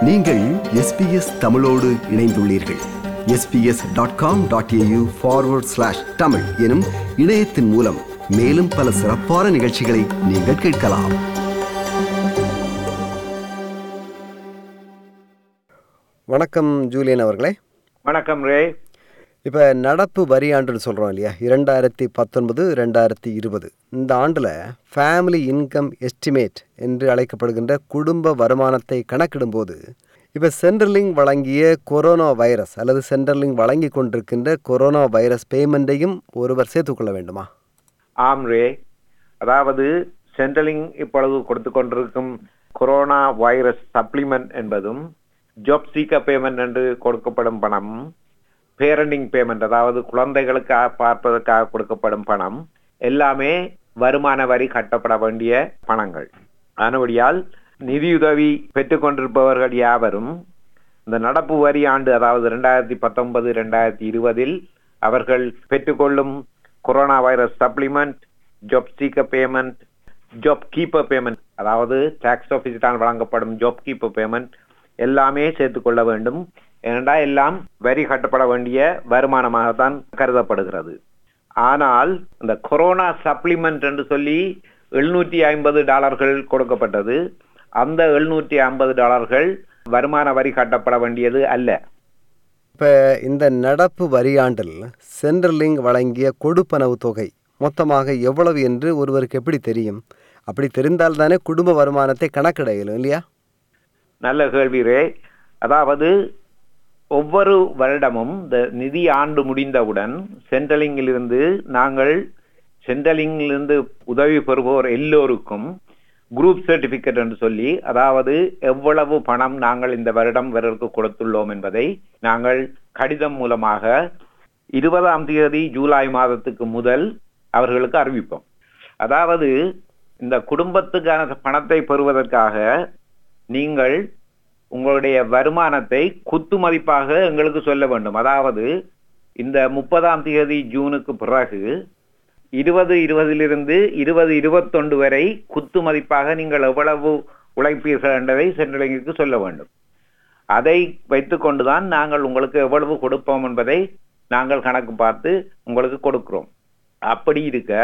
நீங்கள் எஸ்பிஎஸ் தமிழோடு இணைந்துள்ளீர்கள் SBS dot com dot AU forward slash Tamil எனும் இணையத்தின் மூலம் மேலும் பல சிறப்பான நிகழ்ச்சிகளை நீங்கள் கேட்கலாம் வணக்கம் ஜூலியன் அவர்களே வணக்கம் ரே இப்போ நடப்பு வரியாண்டுன்னு சொல்கிறோம் இல்லையா இரண்டாயிரத்தி பத்தொன்பது ரெண்டாயிரத்தி இருபது இந்த ஆண்டில் ஃபேமிலி இன்கம் எஸ்டிமேட் என்று அழைக்கப்படுகின்ற குடும்ப வருமானத்தை கணக்கிடும்போது இப்போ சென்ட்ரலிங் வழங்கிய கொரோனா வைரஸ் அல்லது சென்ட்ரலிங் வழங்கி கொண்டிருக்கின்ற கொரோனா வைரஸ் பேமெண்ட்டையும் ஒருவர் சேர்த்துக்கொள்ள வேண்டுமா ஆம் ரே அதாவது சென்ட்ரலிங் இப்பொழுது கொடுத்து கொண்டிருக்கும் கொரோனா வைரஸ் சப்ளிமெண்ட் என்பதும் ஜாப் சீக்கர் பேமெண்ட் என்று கொடுக்கப்படும் பணம் பேரண்டிங் பேமெண்ட் அதாவது குழந்தைகளுக்காக பார்ப்பதற்காக கொடுக்கப்படும் பணம் எல்லாமே வருமான வரி கட்டப்பட வேண்டிய பணங்கள் அதனுடையால் நிதியுதவி பெற்றுக்கொண்டிருப்பவர்கள் யாவரும் இந்த நடப்பு வரி ஆண்டு அதாவது ரெண்டாயிரத்தி பத்தொன்பது ரெண்டாயிரத்தி இருபதில் அவர்கள் பெற்றுக்கொள்ளும் corona virus supplement job seeker payment job keeper payment அதாவது டாக்ஸ் ஆஃபீஸினால் வழங்கப்படும் ஜாப் கீப்பர் பேமெண்ட் எல்லாமே சேர்த்துக்கொள்ள வேண்டும் ஏனென்றால் எல்லாம் வரி கட்டப்பட வேண்டிய வருமானமாகத்தான் கருதப்படுகிறது ஆனால் இந்த கொரோனா சப்ளிமெண்ட் என்று சொல்லி எழுநூற்றி ஐம்பது டாலர்கள் கொடுக்கப்பட்டது அந்த எழுநூற்றி ஐம்பது டாலர்கள் வருமான வரி கட்டப்பட வேண்டியது அல்ல இப்போ இந்த நடப்பு வரியாண்டில் சென்ட்ரலிங் வழங்கிய கொடுப்பனவு தொகை மொத்தமாக எவ்வளவு என்று ஒருவருக்கு எப்படி தெரியும் அப்படி தெரிந்தால் தானே குடும்ப வருமானத்தை கணக்கிட இயலும் இல்லையா நல்ல கேள்வி ரே அதாவது ஒவ்வொரு வருடமும் இந்த நிதி ஆண்டு முடிந்தவுடன் சென்ட்ரலிங்கிலிருந்து நாங்கள் சென்ட்ரலிங்கிலிருந்து உதவி பெறுவோர் எல்லோருக்கும் குரூப் சர்டிபிகேட் என்று சொல்லி அதாவது எவ்வளவு பணம் நாங்கள் இந்த வருடம் இவருக்கு கொடுத்துள்ளோம் என்பதை நாங்கள் கடிதம் மூலமாக இருபதாம் தேதி ஜூலை மாதத்துக்கு முதல் அவர்களுக்கு அறிவிப்போம் அதாவது இந்த குடும்பத்துக்கான பணத்தை பெறுவதற்காக நீங்கள் உங்களுடைய வருமானத்தை குத்து மதிப்பாக எங்களுக்கு சொல்ல வேண்டும் அதாவது இந்த முப்பதாம் தேதி ஜூனுக்கு பிறகு இருபது இருபதிலிருந்து இருபது இருபத்தொன்று வரை குத்து மதிப்பாக நீங்கள் எவ்வளவு உழைப்பீர்கள் என்பதை சென்ட்ரலிங்கிற்கு சொல்ல வேண்டும் அதை வைத்துக்கொண்டுதான் நாங்கள் உங்களுக்கு எவ்வளவு கொடுப்போம் என்பதை நாங்கள் கணக்கு பார்த்து உங்களுக்கு கொடுக்கிறோம் அப்படி இருக்க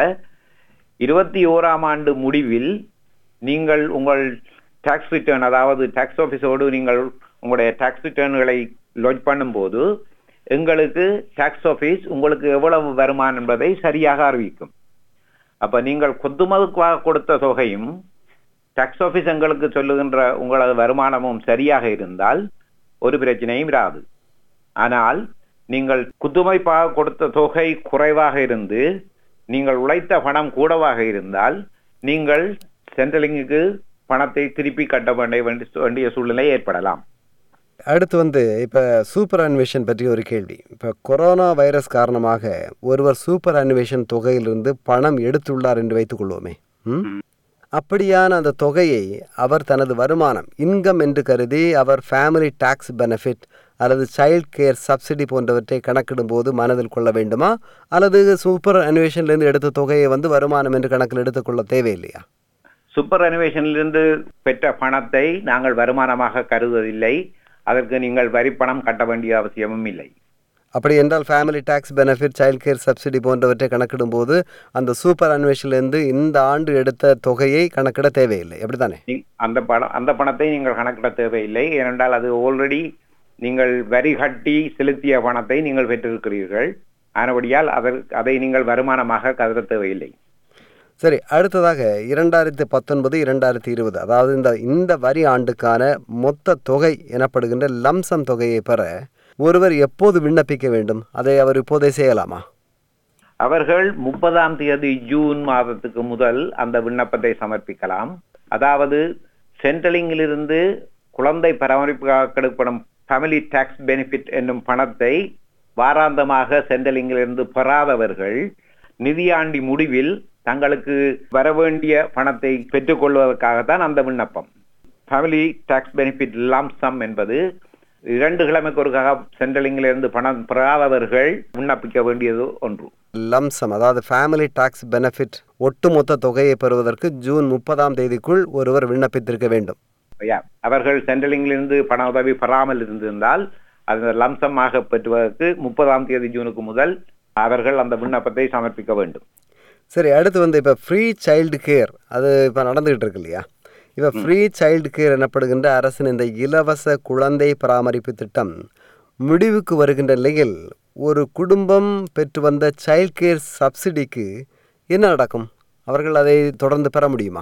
இருபத்தி ஓராம் ஆண்டு முடிவில் நீங்கள் உங்கள் டாக்ஸ் ரிட்டர்ன் அதாவது டாக்ஸ் ஆஃபீஸோடு நீங்கள் உங்களுடைய டாக்ஸ் ரிட்டர்ன்களை லாட்ஜ் பண்ணும்போது எங்களுக்கு டாக்ஸ் ஆஃபீஸ் உங்களுக்கு எவ்வளவு வருமானம் என்பதை சரியாக அறிவிக்கும் அப்ப நீங்கள் கொத்துமதுக்காக கொடுத்த தொகையும் டாக்ஸ் ஆஃபீஸ் எங்களுக்கு சொல்லுகின்ற உங்களது வருமானமும் சரியாக இருந்தால் ஒரு பிரச்சனையும் இராது ஆனால் நீங்கள் குத்துமைப்பாக கொடுத்த தொகை குறைவாக இருந்து நீங்கள் உழைத்த பணம் கூடவாக இருந்தால் நீங்கள் சென்ட்ரலிங்குக்கு பணத்தை திருப்பி கட்ட வேண்டிய வேண்டிய சூழ்நிலை ஏற்படலாம் அடுத்து வந்து இப்போ சூப்பர் அன்வேஷன் பற்றி ஒரு கேள்வி இப்போ கொரோனா வைரஸ் காரணமாக ஒருவர் சூப்பர் அன்வேஷன் தொகையிலிருந்து பணம் எடுத்துள்ளார் என்று வைத்துக்கொள்வோமே ம்? அப்படியான அந்த தொகையை அவர் தனது வருமானம் இன்கம் என்று கருதி அவர் ஃபேமிலி டாக்ஸ் பெனிஃபிட் அல்லது சைல்ட் கேர் சப்சிடி போன்றவற்றை கணக்கிடும்போது மனதில் கொள்ள வேண்டுமா அல்லது சூப்பர் அன்வேஷன்லேருந்து எடுத்த தொகையை வந்து வருமானம் என்று கணக்கில் எடுத்துக்கொள்ள தேவையில்லையா சூப்பர் அனிமேஷனிலிருந்து பெற்ற பணத்தை நாங்கள் வருமானமாக கருதுவதில்லை அதற்கு நீங்கள் வரி பணம் கட்ட வேண்டிய அவசியமும் இல்லை அப்படி என்றால் family tax benefit child care subsidy போன்றவற்றை கணக்கிடும்போது அந்த சூப்பர் அன்வேஷன்லேருந்து இந்த ஆண்டு எடுத்த தொகையை கணக்கிட தேவையில்லை அப்படித்தானே நீ- அந்த பணம் அந்த பணத்தை நீங்கள் கணக்கிட தேவையில்லை ஏனென்றால் அது ஆல்ரெடி நீங்கள் வரி கட்டி செலுத்திய பணத்தை நீங்கள் பெற்றிருக்கிறீர்கள் ஆனபடியால் அதற்கு அதை நீங்கள் வருமானமாக கருத தேவையில்லை சரி அடுத்ததாக இரண்டாயிரத்தி பத்தொன்பது இரண்டாயிரத்தி இருபது அதாவது இந்த இந்த வரி ஆண்டுக்கான மொத்த தொகை எனப்படுகின்ற லம்சம் தொகையை பெற ஒருவர் எப்போது விண்ணப்பிக்க வேண்டும் அதை அவர் இப்போதே செய்யலாமா அவர்கள் முப்பதாம் தேதி ஜூன் மாதத்துக்கு முதல் அந்த விண்ணப்பத்தை சமர்ப்பிக்கலாம் அதாவது சென்ட்ரலிங்கிலிருந்து குழந்தை பராமரிப்புக்காக கிடைக்கப்படும் ஃபேமிலி டாக்ஸ் பெனிஃபிட் என்னும் பணத்தை வாராந்தமாக சென்ட்ரலிங்கிலிருந்து பெறாதவர்கள் நிதியாண்டி முடிவில் தங்களுக்கு வரவேண்டிய பணத்தை பெற்றுக்கொள்வதற்காகத்தான் அந்த விண்ணப்பம் ஃபேமிலி டாக்ஸ் பெனிஃபிட் லாம்சம் என்பது இரண்டு கிழமைக்கு ஒருக்காக சென்ட்ரலிங்கிலிருந்து பணம் பெறாதவர்கள் விண்ணப்பிக்க வேண்டியது ஒன்று லம்சம் அதாவது ஃபேமிலி டாக்ஸ் பெனிஃபிட் ஒட்டுமொத்த தொகையை பெறுவதற்கு ஜூன் முப்பதாம் தேதிக்குள் ஒருவர் விண்ணப்பித்திருக்க வேண்டும் Yeah. அவர்கள் சென்ட்ரலிங்கிலிருந்து பண உதவி பெறாமல் இருந்திருந்தால் அந்த லம்சமாக பெற்றுவதற்கு முப்பதாம் தேதி ஜூனுக்கு முதல் அவர்கள் அந்த விண்ணப்பத்தை சமர்ப்பிக்க வேண்டும் சரி அடுத்து வந்து இப்போ ஃப்ரீ சைல்டு கேர் அது இப்போ நடந்துகிட்டு இருக்கு இல்லையா இப்போ ஃப்ரீ சைல்டு கேர் எனப்படுகின்ற அரசின் இந்த இலவச குழந்தை பராமரிப்பு திட்டம் முடிவுக்கு வருகின்ற நிலையில் ஒரு குடும்பம் பெற்று வந்த சைல்ட் கேர் சப்சிடிக்கு என்ன நடக்கும் அவர்கள் அதை தொடர்ந்து பெற முடியுமா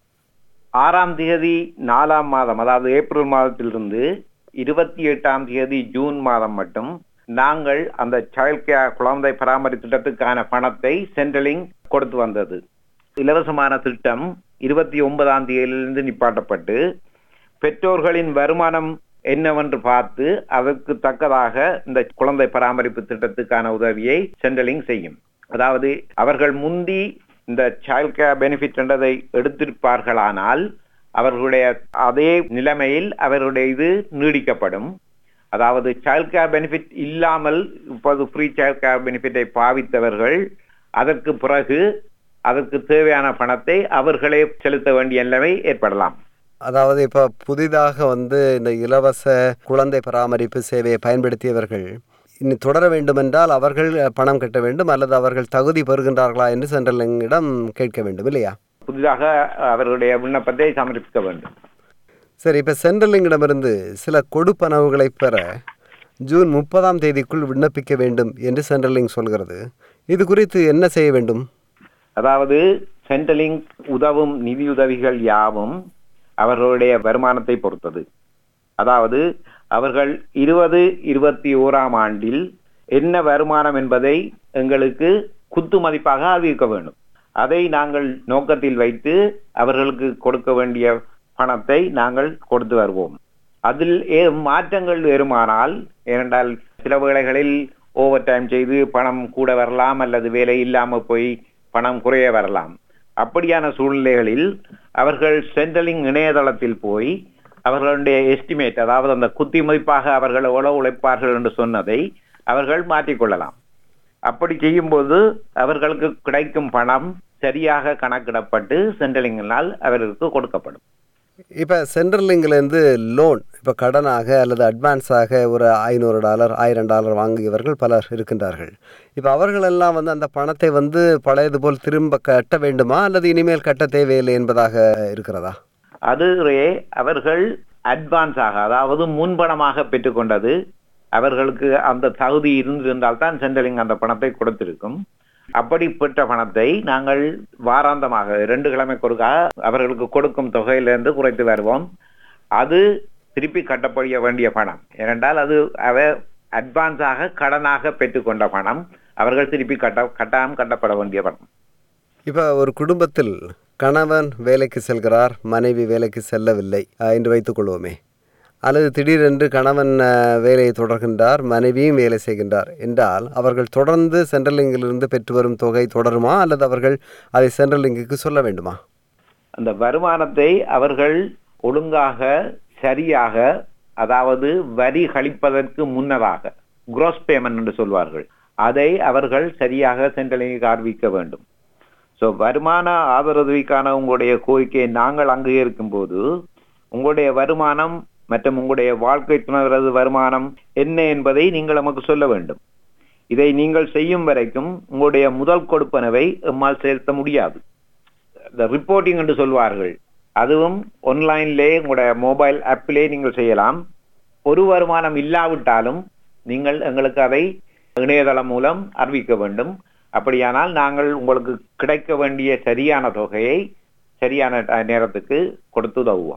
ஆறாம் தேதி நாலாம் மாதம் அதாவது ஏப்ரல் மாதத்திலிருந்து இருபத்தி எட்டாம் தேதி ஜூன் மாதம் மட்டும் நாங்கள் அந்த சைல்ட் கேர் குழந்தை பராமரிப்பு திட்டத்துக்கான பணத்தை சென்ட்ரலிங் கொடுத்து வந்தது இலவசமான திட்டம் இருபத்தி ஒன்பதாம் தேதியிலிருந்து நிப்பாட்டப்பட்டு பெற்றோர்களின் வருமானம் என்னவென்று பார்த்து அதற்கு தக்கதாக இந்த குழந்தை பராமரிப்பு திட்டத்துக்கான உதவியை சென்ட்ரலிங் செய்யும் அதாவது அவர்கள் முந்தி இந்த சைல்ட் கேர் பெனிஃபிட் என்றதை எடுத்திருப்பார்களானால் அவர்களுடைய அதே நிலைமையில் அவருடைய இது நீடிக்கப்படும் அதாவது சைல்ட் கேர் பெனிஃபிட் இல்லாமல் இப்போது ஃப்ரீ சைல்ட் கேர் பெனிஃபிட்டை பாவித்தவர்கள் அதற்கு பிறகு அதற்கு தேவையான பணத்தை அவர்களே செலுத்த வேண்டிய நிலைமை ஏற்படலாம் அதாவது இப்போ புதிதாக வந்து இந்த இலவச குழந்தை பராமரிப்பு சேவையை பயன்படுத்தியவர்கள் இனி தொடர வேண்டுமென்றால் அவர்கள் பணம் கட்ட வேண்டும் அல்லது அவர்கள் தகுதி பெறுகின்றார்களா என்று சென்ட்ரலிங்கிடம் கேட்க வேண்டும் இல்லையா புதிதாக அவர்களுடைய விண்ணப்பத்தை சமர்ப்பிக்க வேண்டும் சரி இப்போ சென்ட்ரலிங்கிடமிருந்து சில கொடுப்பனவுகளை பெற ஜூன் முப்பதாம் தேதிக்குள் விண்ணப்பிக்க வேண்டும் என்று சென்ட்ரலிங் சொல்கிறது இது குறித்து என்ன செய்ய வேண்டும் அதாவது சென்ட்ரலிங் உதவும் நிதியுதவிகள் யாவும் அவர்களுடைய வருமானத்தை பொறுத்தது அதாவது அவர்கள் இருபது இருபத்தி ஓராம் ஆண்டில் என்ன வருமானம் என்பதை எங்களுக்கு குத்து மதிப்பாக அறிவிக்க வேண்டும் அதை நாங்கள் நோக்கத்தில் வைத்து அவர்களுக்கு கொடுக்க வேண்டிய பணத்தை நாங்கள் கொடுத்து வருவோம் அதில் ஏ மாற்றங்கள் வருமானால் ஏனென்றால் சில வேளைகளில் ஓவர் டைம் செய்து பணம் கூட வரலாம் அல்லது வேலை இல்லாமல் போய் பணம் குறைய வரலாம் அப்படியான சூழ்நிலைகளில் அவர்கள் சென்ட்ரலிங் இணையதளத்தில் போய் அவர்களுடைய எஸ்டிமேட் அதாவது அந்த குத்தி மதிப்பாக அவர்கள் எவ்வளவு உழைப்பார்கள் என்று சொன்னதை அவர்கள் மாற்றிக்கொள்ளலாம் அப்படி செய்யும்போது அவர்களுக்கு கிடைக்கும் பணம் சரியாக கணக்கிடப்பட்டு சென்ட்ரலிங்கினால் அவர்களுக்கு கொடுக்கப்படும் இப்போ சென்ட்ரலிங்கிலேருந்து லோன் இப்போ கடனாக அல்லது அட்வான்ஸாக ஒரு ஐநூறு டாலர் ஆயிரம் டாலர் வாங்கியவர்கள் பலர் இருக்கின்றார்கள் இப்போ அவர்களெல்லாம் வந்து அந்த பணத்தை வந்து பழையது போல் திரும்ப கட்ட வேண்டுமா அல்லது இனிமேல் கட்ட தேவையில்லை என்பதாக இருக்கிறதா அது அவர்கள் அட்வான்ஸாக அதாவது முன்பணமாக பெற்றுக்கொண்டது அவர்களுக்கு அந்த தகுதி இருந்திருந்தால் தான் சென்ட்ரலிங் அந்த பணத்தை கொடுத்திருக்கும் அப்படி பெற்ற பணத்தை நாங்கள் வாராந்தமாக ரெண்டு கிழமை கொடுக்க அவர்களுக்கு கொடுக்கும் தொகையிலிருந்து குறைத்து வருவோம் அது திருப்பி கட்டப்பட வேண்டிய பணம் ஏனென்றால் அது அவ அட்வான்ஸாக கடனாக பெற்றுக்கொண்ட பணம் அவர்கள் திருப்பி கட்ட கட்டாயம் கட்டப்பட வேண்டிய பணம் இப்போ ஒரு குடும்பத்தில் கணவன் வேலைக்கு செல்கிறார் மனைவி வேலைக்கு செல்லவில்லை அஹ், என்று வைத்துக்கொள்வோமே அல்லது திடீரென்று கணவன் அஹ், வேலையை தொடர்கின்றார் மனைவியும் வேலை செய்கின்றார் என்றால் அவர்கள் தொடர்ந்து சென்ட்ரலிங்கிலிருந்து பெற்று வரும் தொகை தொடருமா அல்லது அவர்கள் அதை சென்ட்ரலிங்குக்கு சொல்ல வேண்டுமா அந்த வருமானத்தை அவர்கள் ஒழுங்காக சரியாக அதாவது வரி கழிப்பதற்கு முன்னதாக gross பேமெண்ட் என்று சொல்வார்கள் அதை அவர்கள் சரியாக சென்ட்ரலிங்கு அறிவிக்க வேண்டும் ஸோ வருமான ஆதரவுக்கான உங்களுடைய கோரிக்கையை நாங்கள் அங்கீகரிக்கும் போது உங்களுடைய வருமானம் மற்றும் உங்களுடைய வாழ்க்கை துணரது வருமானம் என்ன என்பதை நீங்கள் நமக்கு சொல்ல வேண்டும் இதை நீங்கள் செய்யும் வரைக்கும் உங்களுடைய முதல் கொடுப்பனவை எம்மால் செலுத்த முடியாது இந்த ரிப்போர்ட்டிங் என்று சொல்வார்கள் அதுவும் ஒன்லைன்லே உங்களுடைய மொபைல் ஆப்பிலே நீங்கள் செய்யலாம் ஒரு வருமானம் இல்லாவிட்டாலும் நீங்கள் எங்களுக்கு அதை இணையதளம் மூலம் அறிவிக்க வேண்டும் அப்படியானால் நாங்கள் உங்களுக்கு கிடைக்க வேண்டிய சரியான தொகையை சரியான ட- நேரத்துக்கு கொடுத்து உதவுவோம்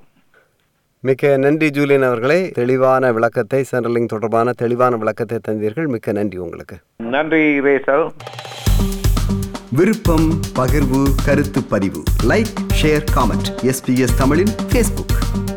மிக்க நன்றி ஜூலியன் அவர்களே தெளிவான விளக்கத்தை சென்ட்ரலிங் தொடர்பான தெளிவான விளக்கத்தை தந்தீர்கள் மிக்க நன்றி உங்களுக்கு நன்றி ரேசல் விருப்பம் பகிர்வு கருத்து பதிவு லைக் ஷேர் காமெண்ட் எஸ்பிஎஸ் தமிழின் ஃபேஸ்புக்